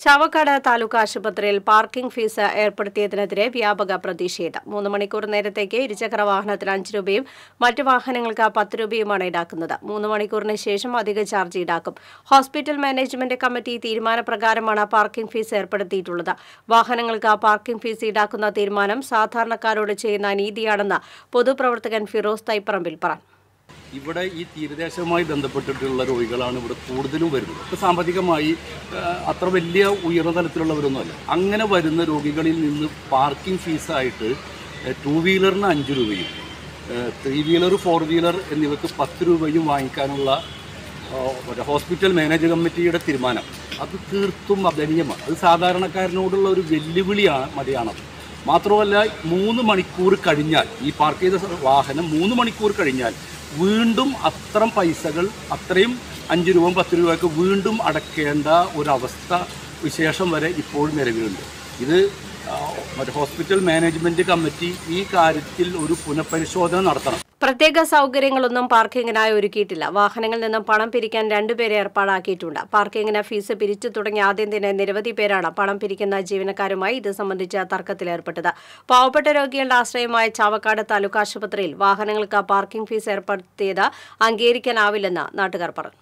ചാവക്കാട് താലൂക്ക് ആശുപത്രിയിൽ parking fees ഏർപ്പെടുത്തിയതിനെതിരെ വ്യാപക പ്രതിഷേധം മൂന്ന് മണിക്കൂർ നേരത്തേക്ക് ഇരുചക്ര വാഹനത്തിന് അഞ്ച് രൂപയും മറ്റ് വാഹനങ്ങൾക്ക് പത്ത് രൂപയുമാണ് ഈടാക്കുന്നത് മൂന്ന് മണിക്കൂറിന് ശേഷം അധിക ചാർജ് ഈടാക്കും ഹോസ്പിറ്റൽ മാനേജ്മെന്റ് കമ്മിറ്റി തീരുമാനപ്രകാരമാണ് പാർക്കിംഗ് ഫീസ് ഏർപ്പെടുത്തിയിട്ടുള്ളത് വാഹനങ്ങൾക്ക് പാർക്കിംഗ് ഫീസ് ഈടാക്കുന്ന തീരുമാനം സാധാരണക്കാരോട് ചെയ്യുന്ന അനീതിയാണെന്ന് പൊതുപ്രവർത്തകൻ ഫിറോസ് തൈപ്പറമ്പിൽ പറഞ്ഞു ഇവിടെ ഈ തീരദേശവുമായി ബന്ധപ്പെട്ടിട്ടുള്ള രോഗികളാണ് ഇവിടെ കൂടുതലും വരുന്നത് ഇപ്പോൾ സാമ്പത്തികമായി ആ, അത്ര വലിയ ഉയർന്ന തലത്തിലുള്ളവരൊന്നുമല്ല അങ്ങനെ വരുന്ന രോഗികളിൽ നിന്ന് പാർക്കിംഗ് ഫീസായിട്ട് ടു വീലറിന് അഞ്ച് രൂപയും ത്രീ വീലർ ഫോർ വീലർ എന്നിവയ്ക്ക് പത്ത് രൂപയും വാങ്ങിക്കാനുള്ള ആ, മറ്റേ ഹോസ്പിറ്റൽ മാനേജ് കമ്മിറ്റിയുടെ തീരുമാനം അത് തീർത്തും അദനീയമാണ് അത് സാധാരണക്കാരനോടുള്ള ഒരു വെല്ലുവിളിയാണ് മതിയാണത് മാത്രമല്ല മൂന്ന് മണിക്കൂർ കഴിഞ്ഞാൽ ഈ പാർക്ക് ചെയ്ത സ- വാഹനം മൂന്ന് മണിക്കൂർ കഴിഞ്ഞാൽ വീണ്ടും അത്തരം പൈസകൾ അത്രയും അഞ്ച് രൂപ പത്ത് രൂപയൊക്കെ വീണ്ടും അടക്കേണ്ട ഒരവസ്ഥ വിശേഷം വരെ ഇപ്പോൾ നിലവിലുണ്ട് ഇത് ആ, മറ്റേ ഹോസ്പിറ്റൽ മാനേജ്മെൻറ്റ് കമ്മിറ്റി ഈ കാര്യത്തിൽ ഒരു പുനഃപരിശോധന നടത്തണം പ്രത്യേക സൗകര്യങ്ങളൊന്നും പാർക്കിങ്ങിനായി ഒരുക്കിയിട്ടില്ല വാഹനങ്ങളിൽ നിന്നും പണം പിരിക്കാൻ രണ്ടുപേരെ ഏർപ്പാടാക്കിയിട്ടുണ്ട് പാർക്കിങ്ങിന് ഫീസ് പിരിച്ചു തുടങ്ങിയ ആദ്യം തന്നെ നിരവധി പേരാണ് പണം പിരിക്കുന്ന ജീവനക്കാരുമായി ഇത് സംബന്ധിച്ച തർക്കത്തിലേർപ്പെട്ടത് പാവപ്പെട്ട രോഗികളുടെ ആശ്രയമായ ചാവക്കാട് താലൂക്ക് ആശുപത്രിയിൽ വാഹനങ്ങൾക്ക് പാർക്കിംഗ് ഫീസ് ഏർപ്പെടുത്തിയത് അംഗീകരിക്കാനാവില്ലെന്ന് നാട്ടുകാർ പറഞ്ഞു